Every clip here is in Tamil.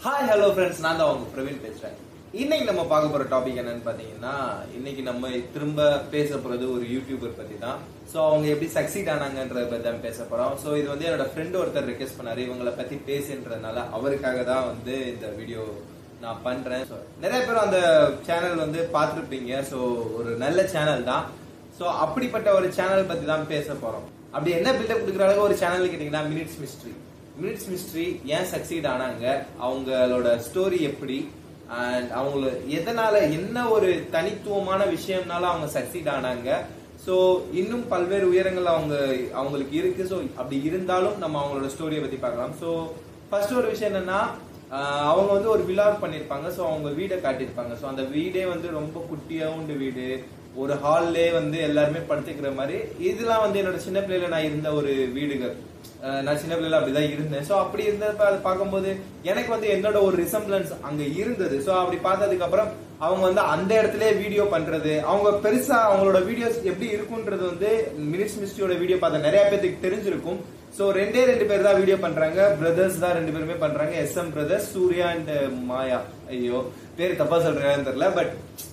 ஹாய் ஹலோ ஃப்ரெண்ட்ஸ் நான் தான் உங்க பிரவீன் பேசுறேன் இன்னைக்கு நம்ம பார்க்க போற டாபிக் என்னன்னு பாத்தீங்கன்னா இன்னைக்கு நம்ம திரும்ப பேச போறது ஒரு யூடியூபர் பத்தி தான் சோ அவங்க எப்படி சக்சீட் ஆனாங்கன்றத பத்தி தான் பேச போறோம் சோ இது வந்து என்னோட ஃப்ரெண்ட் ஒருத்தர் ரெக்வெஸ்ட் பண்ணாரு இவங்கள பத்தி பேசுன்றதுனால அவருக்காக தான் வந்து இந்த வீடியோ நான் பண்றேன் So, நிறைய பேர் அந்த சேனல் வந்து பார்த்திருப்பீங்க சோ ஒரு நல்ல சேனல் தான் சோ அப்படிப்பட்ட ஒரு சேனல் பத்தி தான் பேச போறோம் அப்படி என்ன பில்டப் கொடுக்குற அளவுக்கு ஒரு சேனல் கேட்டீங்கன்னா மினிட்ஸ் மிஸ்ட்ரி மினிட்ஸ் மிஸ்ட்ரி ஏன் சக்சீட் ஆனாங்க அவங்களோட ஸ்டோரி எப்படி அண்ட் அவங்கள எதனால என்ன ஒரு தனித்துவமான விஷயம்னால அவங்க சக்சீட் ஆனாங்க சோ இன்னும் பல்வேறு உயரங்கள் அவங்க அவங்களுக்கு இருக்கு சோ அப்படி இருந்தாலும் நம்ம அவங்களோட ஸ்டோரியை பத்தி பார்க்கலாம் சோ ஃபர்ஸ்ட் ஒரு விஷயம் என்னன்னா ஆஹ் அவங்க வந்து ஒரு விழாக் பண்ணிருப்பாங்க சோ அவங்க வீடை காட்டியிருப்பாங்க சோ அந்த வீடே வந்து ரொம்ப குட்டியாவுண்டு வீடு ஒரு ஹால்லே வந்து எல்லாருமே படுத்துக்கிற மாதிரி இதெல்லாம் வந்து என்னோட சின்ன பிள்ளையில நான் இருந்த ஒரு வீடுகள் ஆஹ் நான் சின்ன பிள்ளைல அப்படிதான் இருந்தேன் சோ அப்படி இருந்தப்ப அதை பார்க்கும்போது எனக்கு வந்து என்னோட ஒரு ரிசம்பிளன்ஸ் அங்க இருந்தது சோ அப்படி பார்த்ததுக்கு அப்புறம் அவங்க வந்து அந்த இடத்துல வீடியோ பண்றது அவங்க பெருசா அவங்களோட வீடியோஸ் எப்படி இருக்குன்றது வந்து மினிட்ஸ் மிஸ்டியோட வீடியோ பார்த்த நிறைய பேருக்கு தெரிஞ்சிருக்கும் சோ ரெண்டே ரெண்டு பேர் தான் வீடியோ பண்றாங்க பிரதர்ஸ் தான் ரெண்டு பேருமே பண்றாங்க S M brothers Surya and Maya ஐயோ பேர் தப்பா சொல்றேன்னு தெரியல but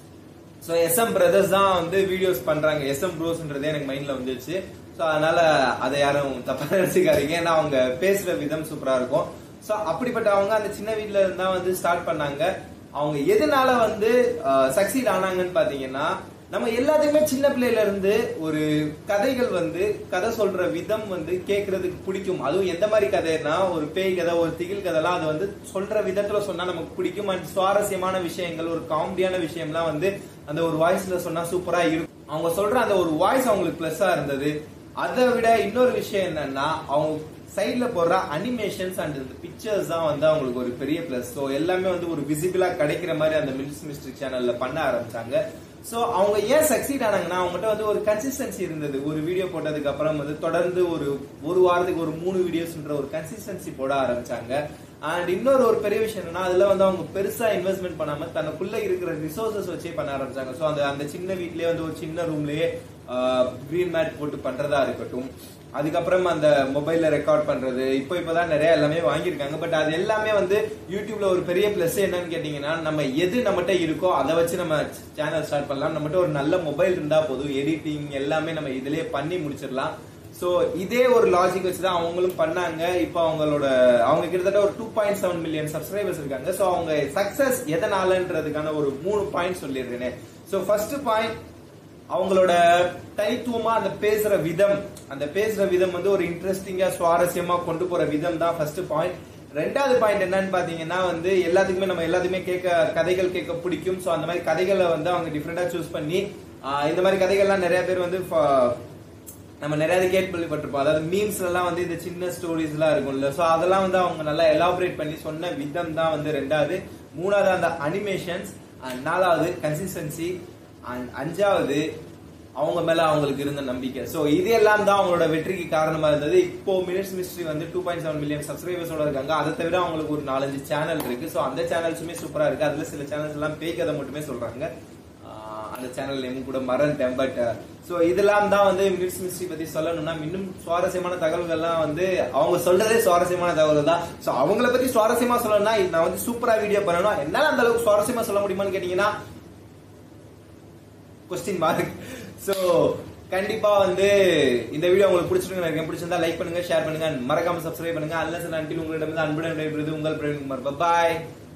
so S M brothers தான் வந்து வீடியோஸ் பண்றாங்க எஸ் எம் ப்ரோஸ்ன்றதே எனக்கு மைண்ட்ல வந்துச்சு சோ அதனால அதை யாரும் தப்பா நினைச்சுக்காதீங்க ஏன்னா அவங்க பேசுற விதம் சூப்பரா இருக்கும் சோ அப்படிப்பட்ட அவங்க அந்த சின்ன வீட்ல இருந்தா வந்து ஸ்டார்ட் பண்ணாங்க அவங்க எதனால வந்து சக்சீட் ஆனாங்கன்னு பாத்தீங்கன்னா நம்ம எல்லாத்துக்குமே சின்ன பிள்ளையில இருந்து ஒரு கதைகள் வந்து கதை சொல்ற விதம் வந்து கேட்கறதுக்கு பிடிக்கும் அதுவும் எந்த மாதிரி கதைன்னா ஒரு பேய் கதை ஒரு திகில் கதைலாம் அது வந்து சொல்ற விதத்துல சொன்னா நமக்கு பிடிக்கும் அண்ட் சுவாரஸ்யமான விஷயங்கள் ஒரு காமெடியான விஷயம்லாம் வந்து அந்த ஒரு வாய்ஸ்ல சொன்னா சூப்பரா இருக்கும் அவங்க சொல்ற அந்த ஒரு வாய்ஸ் அவங்களுக்கு பிளஸ்ஸா இருந்தது அதை விட இன்னொரு விஷயம் என்னன்னா அவங்க சைட்ல போடுற அனிமேஷன்ஸ் அண்ட் இந்த பிக்சர்ஸ் தான் வந்து அவங்களுக்கு ஒரு பெரிய பிளஸ் ஸோ எல்லாமே வந்து ஒரு விசிபிளா கிடைக்கிற மாதிரி அந்த மில்ஸ் மிஸ்ட்ரி சேனல்ல பண்ண ஆரம்பிச்சாங்க சோ அவங்க ஏன் சக்சீட் ஆனாங்கன்னா அவங்ககிட்ட வந்து ஒரு கன்சிஸ்டன்சி இருந்தது ஒரு வீடியோ போட்டதுக்கு அப்புறம் வந்து தொடர்ந்து ஒரு ஒரு வாரத்துக்கு ஒரு மூணு வீடியோஸ்ன்ற ஒரு கன்சிஸ்டன்சி போட ஆரம்பிச்சாங்க அண்ட் இன்னொரு ஒரு பெரிய விஷயம் என்னன்னா அதுல வந்து அவங்க பெருசா இன்வெஸ்ட்மெண்ட் பண்ணாம தனக்குள்ள இருக்கிற ரிசோர்சஸ் வச்சே பண்ண ஆரம்பிச்சாங்க சோ அந்த அந்த சின்ன வீட்லயே வந்து ஒரு சின்ன ரூம்லயே கிரீன் மேட் போட்டு பண்றதா இருக்கட்டும் அதுக்கப்புறம் அந்த மொபைல்ல ரெக்கார்ட் பண்றது இப்போ இப்பதான் நிறைய எல்லாமே வாங்கியிருக்காங்க பட் அது எல்லாமே வந்து யூடியூப்ல ஒரு பெரிய பிளஸ் என்னன்னு கேட்டீங்கன்னா நம்ம எது நம்மகிட்ட இருக்கோ அதை வச்சு நம்ம சேனல் ஸ்டார்ட் பண்ணலாம் நம்மகிட்ட ஒரு நல்ல மொபைல் இருந்தா போதும் எடிட்டிங் எல்லாமே நம்ம இதுலயே பண்ணி முடிச்சிடலாம் சோ இதே ஒரு லாஜிக் வச்சு தான் அவங்களும் பண்ணாங்க இப்போ அவங்களோட அவங்க கிட்டத்தட்ட ஒரு two point seven million subscribers இருக்காங்க சோ அவங்க சக்சஸ் எதனாலன்றதுக்கான ஒரு மூணு பாயிண்ட் சொல்லிடுறேன் சோ ஃபர்ஸ்ட் பாயிண்ட் அவங்களோட தனித்துவமா அந்த பேசுற விதம் அந்த பேசுற விதம் வந்து ஒரு இன்ட்ரெஸ்டிங்கா சுவாரஸ்யமா கொண்டு போற விதம் தான் ஃபர்ஸ்ட் பாயிண்ட் ரெண்டாவது பாயிண்ட் என்னன்னு பாத்தீங்கன்னா வந்து எல்லாத்துக்குமே நம்ம எல்லாத்துக்குமே கேட்க கதைகள் கேட்க பிடிக்கும் சோ அந்த மாதிரி கதைகளை வந்து அவங்க டிஃப்ரெண்டா சூஸ் பண்ணி ஆஹ் இந்த மாதிரி கதைகள்லாம் நிறைய பேர் வந்து ஃப- நம்ம நிறைய கேள்விப்பட்டிருப்போம் அதாவது மீம்ஸ்ல எல்லாம் வந்து இந்த சின்ன ஸ்டோரிஸ் எல்லாம் இருக்கும்ல சோ அதெல்லாம் வந்து அவங்க நல்லா எலாபரேட் பண்ணி சொன்ன விதம் தான் வந்து ரெண்டாவது மூணாவது அந்த அனிமேஷன்ஸ் அண்ட் நாலாவது கன்சிஸ்டன்சி அண்ட் அஞ்சாவது அவங்க மேல அவங்களுக்கு இருந்த நம்பிக்கை சோ இது எல்லாம் தான் அவங்களோட வெற்றிக்கு காரணமா இருந்தது இப்போ மினிட்ஸ் மிஸ்ட்ரி வந்து டூ பாயிண்ட் செவன் மில்லியன் சப்ஸ்கிரைபர்ஸோட இருக்காங்க அதை தவிர அவங்களுக்கு ஒரு நாலஞ்சு சேனல் இருக்கு சோ அந்த சேனல்ஸுமே சூப்பரா இருக்கு அதுல சில சேனல்ஸ் எல்லாம் பேய் கதை மட்டுமே சொல்றாங்க ஆஹ் அந்த சேனல் நேமும் கூட மறந்துட்டேன் பட் சோ இதெல்லாம் தான் வந்து மினிட்ஸ் மிஸ்ட்ரி பத்தி சொல்லணும்னா இன்னும் சுவாரஸ்யமான தகவல்கள்லாம் வந்து அவங்க சொல்றதே சுவாரஸ்யமான தகவல் தான் சோ அவங்கள பத்தி சுவாரஸ்யமா சொல்லணும்னா நான் வந்து சூப்பரா வீடியோ பண்ணணும் என்னால அந்த அளவுக்கு சுவாரஸ்யமா சொல்ல முடியுமான்னு கேட்டீங்கன்னா கொஸ்டின் மார்க் சோ கண்டிப்பா வந்து இந்த வீடியோ உங்களுக்கு பிடிச்சிருக்கு எனக்கு பிடிச்சிருந்தா லைக் பண்ணுங்க ஷேர் பண்ணுங்க and மறக்காம சப்ஸ்கிரைப் பண்ணுங்க அல்லது நன்றில் உங்களிடம் அன்புடன் விடைபெறுவது உங்கள் பிரவீன் குமார் பாய்